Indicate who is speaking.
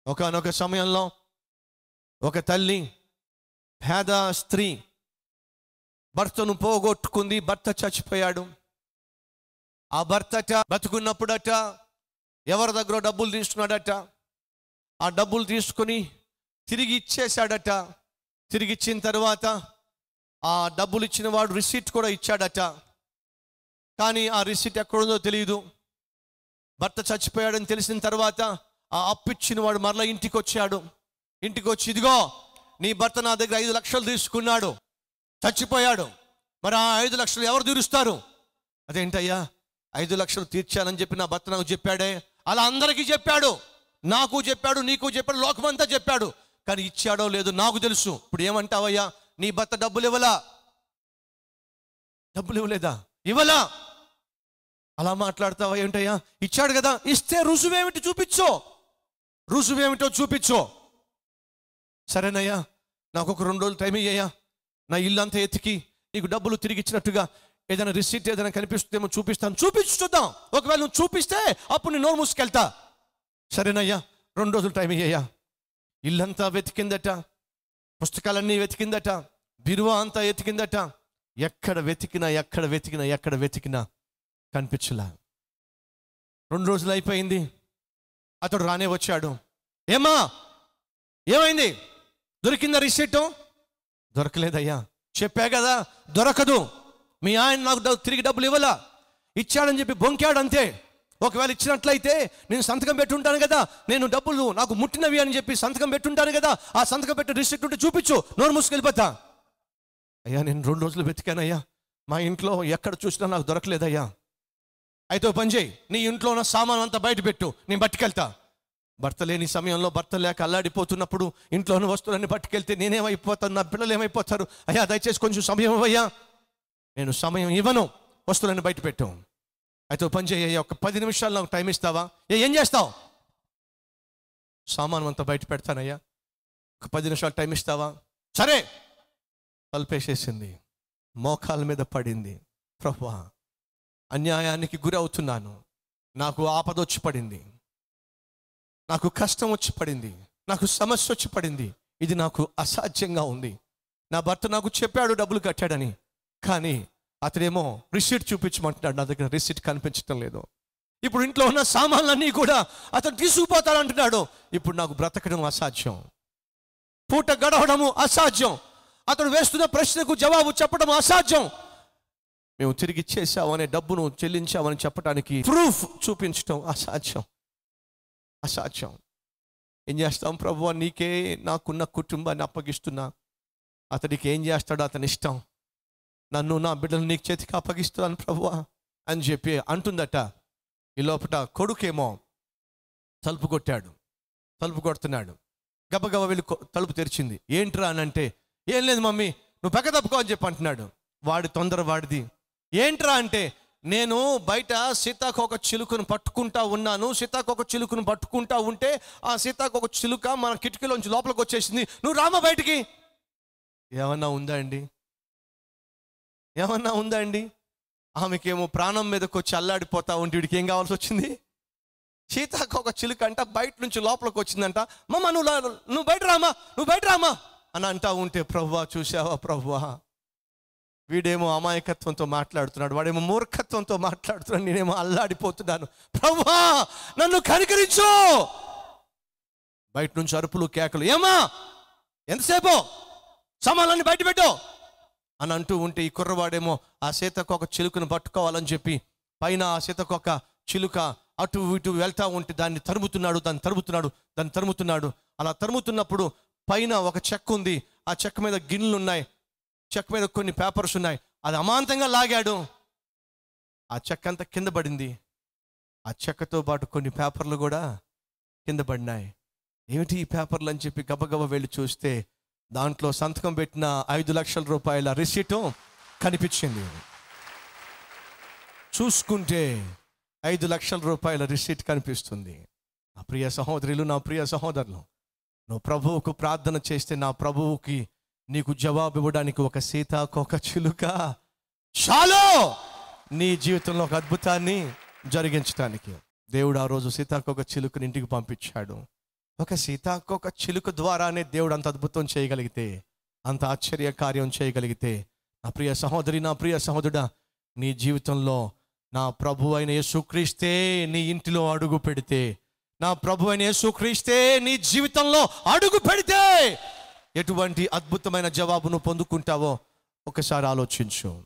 Speaker 1: ఒకనొక సమయంలో ఒక తల్లి పేద స్త్రీ భర్తను పోగొట్టుకుంది భర్త చచ్చిపోయాడు ఆ భర్తట బతుకున్నప్పుడట ఎవరి దగ్గర డబ్బులు తీసుకున్నాడట ఆ డబ్బులు తీసుకుని తిరిగి ఇచ్చేశాడట తిరిగి ఇచ్చిన తర్వాత ఆ డబ్బులు ఇచ్చిన వాడు రిసీట్ కూడా ఇచ్చాడట కానీ ఆ రిసీట్ ఎక్కడుందో తెలియదు భర్త చచ్చిపోయాడని తెలిసిన తర్వాత ఆ అప్పు ఇచ్చిన వాడు మరలా ఇంటికి వచ్చాడు ఇంటికి వచ్చి ఇదిగో నీ భర్త నా దగ్గర ఐదు లక్షలు తీసుకున్నాడు చచ్చిపోయాడు మరి ఆ ఐదు లక్షలు ఎవరు తీరుస్తారు అదేంటయ్యా ఐదు లక్షలు తీర్చానని చెప్పి నా భర్త నాకు చెప్పాడే అలా అందరికీ చెప్పాడు నాకు చెప్పాడు నీకు చెప్పాడు లోకమంతా చెప్పాడు కానీ ఇచ్చాడో లేదో నాకు తెలుసు ఇప్పుడు ఏమంటావయ్యా నీ భర్త డబ్బులు ఇవ్వలా డబ్బులు ఇవ్వలేదా ఇవ్వలా అలా మాట్లాడతావా ఏంటయ్యా ఇచ్చాడు కదా ఇస్తే రుజువేమిటి చూపించో రుజువేమిటో చూపించో సరేనయ్యా నాకు ఒక రెండు రోజులు టైం ఇయ్యయ్యా నా ఇల్లు అంతా ఎతికి నీకు డబ్బులు తిరిగి ఇచ్చినట్టుగా ఏదైనా రిసీట్ ఏదైనా కనిపిస్తుందేమో చూపిస్తాను చూపించు చూద్దాం ఒకవేళ నువ్వు చూపిస్తే అప్పుడు నేను నోరు మూసుకెళ్తా సరేనయ్యా రెండు రోజులు టైం ఇయ్యయ్యా ఇల్లంతా వెతికిందట పుస్తకాలన్నీ వెతికిందట బిరువా అంతా వెతికిందట ఎక్కడ వెతికినా ఎక్కడ వెతికినా ఎక్కడ వెతికినా కనిపించలా రెండు రోజులు అయిపోయింది అతడు రానే వచ్చాడు ఏమా ఏమైంది దొరికిందా రిసీటు దొరకలేదయ్యా చెప్పా కదా దొరకదు మీ ఆయన నాకు డబ్బు- తిరిగి డబ్బులు ఇవ్వలా ఇచ్చాడని చెప్పి బొంకాడు అంతే ఒకవేళ ఇచ్చినట్లయితే నేను సంతకం పెట్టుంటాను కదా నేను డబ్బులు నాకు ముట్టినవి అని చెప్పి సంతకం పెట్టుంటాను కదా ఆ సంతకం పెట్టి రిసిప్ట్ ఉంటే చూపించు నోరు మూసుకెళ్ళిపోతా అయ్యా నేను రెండు రోజులు వెతికానయ్యా మా ఇంట్లో ఎక్కడ చూసినా నాకు దొరకలేదయ్యా అయితే ఓ పని చేయి నీ ఇంట్లో ఉన్న సామాన్ అంతా బయట పెట్టు నేను పట్టుకెళ్తా భర్త లేని సమయంలో భర్త లేక అల్లాడిపోతున్నప్పుడు ఇంట్లో ఉన్న వస్తువులన్నీ పట్టుకెళ్తే నేనేమైపోతాను నా పిల్లలు ఏమైపోతారు అయ్యా దయచేసి కొంచెం సమయం ఇవ్వయ్యా నేను సమయం ఇవ్వను వస్తువులను బయట పెట్టు అయితే ఓ పని చేయ ఒక పది నిమిషాలు నాకు టైం ఇస్తావా ఏ ఏం చేస్తావు సామాను అంతా బయట పెడతానయ్యా ఒక పది నిమిషాలు టైం ఇస్తావా సరే తలుపేసేసింది మోకాల మీద పడింది ప్రభా అన్యాయానికి గురి అవుతున్నాను నాకు ఆపద వచ్చి పడింది నాకు కష్టం వచ్చి పడింది నాకు సమస్య వచ్చి పడింది ఇది నాకు అసాధ్యంగా ఉంది నా భర్త నాకు చెప్పాడు డబ్బులు కట్టాడని కానీ అతడేమో రిసీట్ చూపించమంటున్నాడు నా దగ్గర రిసీట్ కనిపించడం లేదు ఇప్పుడు ఇంట్లో ఉన్న సామాన్లన్నీ కూడా అతను తీసుకుపోతాడంటున్నాడు ఇప్పుడు నాకు బ్రతకడం అసాధ్యం పూట గడవడము అసాధ్యం అతడు వేస్తున్న ప్రశ్నకు జవాబు చెప్పడం అసాధ్యం మేము తిరిగి ఇచ్చేసామనే డబ్బును చెల్లించామని చెప్పడానికి ప్రూఫ్ చూపించడం అసాధ్యం అసాధ్యం ఏం చేస్తాం ప్రభు నీకే నాకున్న కుటుంబాన్ని అప్పగిస్తున్నా అతడికి ఏం చేస్తాడో అతని ఇష్టం నన్ను నా బిడ్డలు నీకు చేతికి అప్పగిస్తున్నాను ప్రభువా అని చెప్పి అంటుందట ఈ లోపల కొడుకేమో తలుపు కొట్టాడు తలుపు కొడుతున్నాడు గబగబ వెళ్ళి కొ- తలుపు తెరిచింది ఏంట్రా అని అంటే ఏం లేదు మమ్మీ నువ్వు పక్క తప్పుకో అని చెప్పి అంటున్నాడు వాడి తొందర వాడిది ఏంట్రా అంటే నేను బయట సీతాకోక చిలుకను పట్టుకుంటా ఉన్నాను సీతాకోక చిలుకను పట్టుకుంటా ఉంటే ఆ సీతాకోక చిలుక మన కిటికీలోంచి లోపలికి వచ్చేసింది నువ్వు రామా బయటికి ఏమన్నా ఉందా అండి ఏమన్నా ఉందా అండి ఆమెకేమో ప్రాణం మీదకి వచ్చి అల్లాడిపోతా ఉంటే వీడికి ఏం కావాల్సి వచ్చింది సీతాకోక చిలుక అంట బయట నుంచి లోపలికి వచ్చిందంట మమ్మ నువ్వు లా- నువ్వు బయట రామా నువ్వు బయట రామా అని అంటా ఉంటే ప్రభువా చూసావా ప్రభువా వీడేమో అమాయకత్వంతో మాట్లాడుతున్నాడు వాడేమో మూర్ఖత్వంతో మాట్లాడుతున్నాడు నేనేమో అల్లాడిపోతున్నాను ప్రభువా నన్ను కనికరించు బయట నుంచి అరుపులు కేకలు ఏమా ఎంతసేపు సామాన్లన్నీ బయట పెట్టు అని అంటూ ఉంటే ఈ కుర్రవాడేమో ఆ సీతకొక చిలుకను పట్టుకోవాలని చెప్పి పైన ఆ సీతకొక చిలుక అటు ఇటు వెళ్తా ఉంటే దాన్ని తరుముతున్నాడు దాన్ని తరుముతున్నాడు దాన్ని తరుముతున్నాడు అలా తరుముతున్నప్పుడు పైన ఒక చెక్క ఉంది ఆ చెక్క మీద గిన్నెలు ఉన్నాయి చెక్క మీద కొన్ని పేపర్స్ ఉన్నాయి అది అమాంతంగా లాగాడు ఆ చెక్క అంతా కింద పడింది ఆ చెక్కతో పాటు కొన్ని పేపర్లు కూడా కింద పడినాయి ఏమిటి ఈ పేపర్లు అని చెప్పి గబగబ వెళ్ళి చూస్తే దాంట్లో సంతకం పెట్టిన ఐదు లక్షల రూపాయల రిసీటు కనిపించింది చూసుకుంటే ఐదు లక్షల రూపాయల రిసీట్ కనిపిస్తుంది నా ప్రియ సహోదరులు నా ప్రియ సహోదరులు నువ్వు ప్రభువుకు ప్రార్థన చేస్తే నా ప్రభువుకి నీకు జవాబు ఇవ్వడానికి ఒక సీతాకోక చిలుక చాలు నీ జీవితంలో ఒక అద్భుతాన్ని జరిగించడానికి దేవుడు ఆ రోజు సీతాకోక చిలుకని ఇంటికి పంపించాడు ఒక సీతాకోక చిలుక ద్వారానే దేవుడు అంత అద్భుతం చేయగలిగితే అంత ఆశ్చర్య కార్యం చేయగలిగితే నా ప్రియ సహోదరి నా ప్రియ సహోదరుడా నీ జీవితంలో నా ప్రభు అయిన యేసుక్రీస్తే నీ ఇంటిలో అడుగు పెడితే నా ప్రభు అయిన యేసుక్రీస్తే నీ జీవితంలో అడుగు పెడితే ఎటువంటి అద్భుతమైన జవాబును పొందుకుంటావో ఒకసారి ఆలోచించు